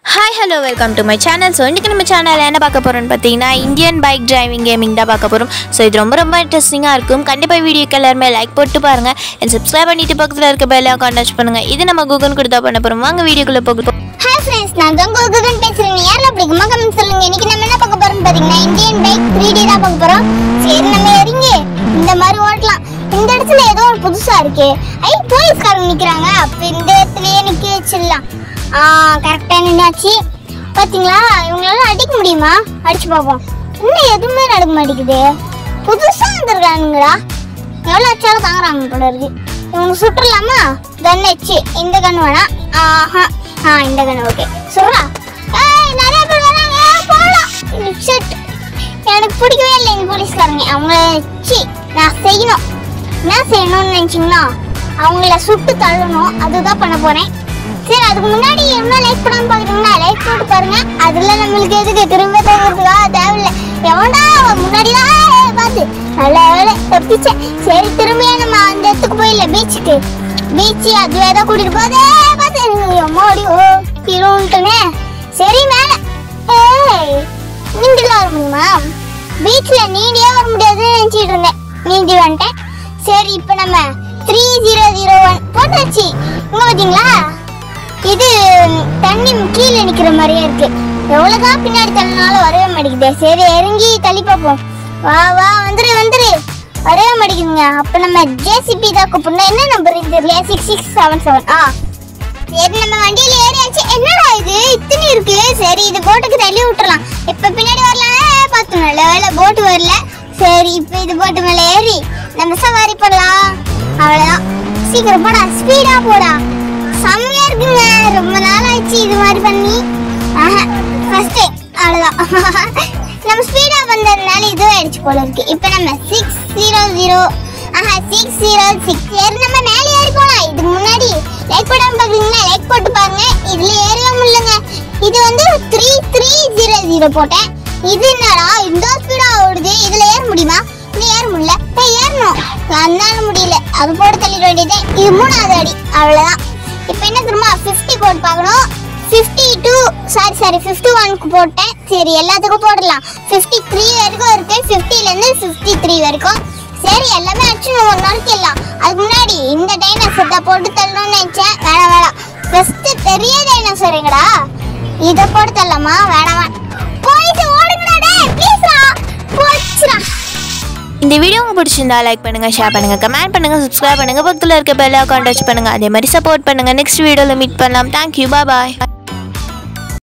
hi hello welcome to my channel so இன்றைக்கி நம்ம சேனலில் என்ன பார்க்க போகிறோம்னு பார்த்தீங்கன்னா இந்தியன் பைக் டிரைவிங் கேமிங் தான் பார்க்க போகிறோம் ஸோ இது ரொம்ப ரொம்ப இன்ட்ரெஸ்டிங்காக இருக்கும் கண்டிப்பாக வீடியோக்கு எல்லாருமே லைக் போட்டு பாருங்கள் அண்ட் சப்ஸ்கிரைப் பண்ணிட்டு பக்கத்தில் இருக்க பெல்லாம் கான்டாக்ட் பண்ணுங்கள் இது நம்ம கூகுள் கொடுத்தா பண்ண போகிறோம் வாங்க வீடியோக்குள்ளே போக ஹாய் ஃப்ரெண்ட்ஸ் நான் கங்கோ குகன் பேசுறேன் யாரெல்லாம் பிடிக்குமா கமெண்ட் சொல்லுங்க இன்னைக்கு நம்ம என்ன பார்க்க போறோம் பாத்தீங்கன்னா இந்தியன் பைக் 3D தான் பார்க்க போறோம் சரி நம்ம இறங்கி இந்த மாதிரி ஓட்டலாம் இந்த இடத்துல ஏதோ ஒரு புதுசா இருக்கு ஐ போலீஸ்காரங்க நிக்கிறாங்க அப்ப இந்த இடத்துலயே நிக்க வச்சிடலாம் ஆ கரெக்டா நின்னாச்சு பாத்தீங்களா இவங்களால அடிக்க முடியுமா அடிச்சு பார்ப்போம் இன்னும் எதுவுமே நடக்க மாட்டேங்குது புதுசா வந்திருக்கானுங்களா எவ்வளோ வச்சாலும் தாங்குறாங்க போல இருக்கு இவங்க சுட்டுலாமா கன் வச்சு இந்த கன் வேணா ஆஹா ஆ இந்த கன் ஓகே சொல்றா ஏய் நிறைய பேர் வராங்க போலாம் ஷிட் எனக்கு பிடிக்கவே இல்லை இந்த போலீஸ்காரங்க அவங்கள வச்சு நான் செய்யணும் என்ன செய்யணும்னு நினைச்சீங்கன்னா அவங்கள சுட்டு தள்ளணும் அதுதான் பண்ண போறேன் சரி அதுக்கு முன்னாடி என்ன லைக் பண்ணாம பாக்குறீங்கன்னா லைக் போட்டு பாருங்க அதுல நம்மளுக்கு எதுக்கு திரும்ப தகுறதுக்காக தேவையில்லை எவன்டா அவன் முன்னாடி தான் பார்த்து நல்ல வேலை தப்பிச்சேன் சரி திரும்பியா நம்ம அந்த இடத்துக்கு போயிடல பீச்சுக்கு பீச்சு அது ஏதோ கூட்டிட்டு போதே பார்த்து அம்மாடி ஓ திருட்டுனே சரி மேல ஏய் நீண்டில வர முடியுமா பீச்ல நீண்டியே வர முடியாதுன்னு நினைச்சிட்டு இருந்தேன் நீந்தி வந்துட்டேன் சரி இப்போ நம்ம த்ரீ ஜீரோ ஜீரோ ஒன் போட்டாச்சு இங்க பாத்தீங்களா இது தண்ணி கீழே நிக்கிற மாதிரியே இருக்கு எவ்வளவுதான் பின்னாடி தள்ளினாலும் வரவே மாட்டேங்குது சரி இறங்கி தள்ளி பார்ப்போம் வா வா வந்துரு வந்துரு வரவே மாட்டேங்குதுங்க அப்ப நம்ம ஜேசிபி தான் கூப்பிடணும் என்ன நம்பர் இது தெரியல சிக்ஸ் சிக்ஸ் செவன் செவன் ஆ சரி நம்ம வண்டியில ஏறியாச்சு என்னடா இது இத்தனை இருக்கு சரி இது போட்டுக்கு தள்ளி விட்டுறலாம் இப்ப பின்னாடி வரலாம் பார்த்தோம் நல்ல வேலை போட்டு வரல சரி இப்ப இது போட்டு மேல ஏறி நம்ம சவாரி பண்ணலாம் அவ்வளவுதான் சீக்கிரம் போடா ஸ்பீடா போடா செம்மையா இருக்குங்க ரொம்ப நாள் ஆச்சு இது மாதிரி பண்ணி ஆஹா ஃபர்ஸ்ட் டைம் அவ்வளவுதான் நம்ம ஸ்பீடா வந்ததுனால இதுவும் ஆயிடுச்சு போல இருக்கு இப்போ நம்ம சிக்ஸ் ஜீரோ ஜீரோ ஆஹா சிக்ஸ் ஜீரோ சிக்ஸ் ஏறி நம்ம மேலே ஏறி போலாம் இதுக்கு முன்னாடி லைக் போடாம பாக்குறீங்களா லைக் போட்டு பாருங்க இதுல ஏறவே முடியலங்க இது வந்து த்ரீ த்ரீ ஜீரோ ஜீரோ போட்டேன் இது என்னடா இந்த ஸ்பீடா ஓடுது இதுல ஏற முடியுமா இது ஏற முடியல ஏய், ஏறணும் அதனால முடியல அது போட்டு தள்ளிட வேண்டியது இது மூணாவது அடி அவ்வளவுதான் இப்போ என்ன தெரியுமா 50 போட்டு பார்க்கணும் 52 டூ சாரி சாரி ஃபிஃப்டி ஒன்க்கு போட்டேன் சரி எல்லாத்துக்கும் போடலாம் 53 த்ரீ வரைக்கும் இருக்கு 50 ல இருந்து 53 த்ரீ வரைக்கும் சரி எல்லாமே அடிச்சு நம்ம ஒரு நாளைக்கு எல்லாம் அதுக்கு முன்னாடி இந்த டைனோசர் தான் போட்டு தள்ளணும்னு நினைச்சேன் வேணாம் வேணாம் ஃபர்ஸ்ட் பெரிய டைனோசருங்கடா இதை போட்டு தள்ளலாமா வேணாம் வேணாம் போயிட்டு ஓடுங்கடா டேய் ப்ளீஸ்ரா போச்சுடா இந்த வீடியோ உங்களுக்கு பிடிச்சிருந்தா லைக் பண்ணுங்கள் ஷேர் பண்ணுங்கள் கமெண்ட் பண்ணுங்கள் சப்ஸ்கிரைப் பண்ணுங்கள் பக்கத்தில் இருக்க பெல்லாம் கான்டாக்ட் பண்ணுங்கள் அதே மாதிரி சப்போர்ட் பண்ணுங்கள் நெக்ஸ்ட் வீடியோவில் மீட் பண்ணலாம் தேங்க்யூ பாய்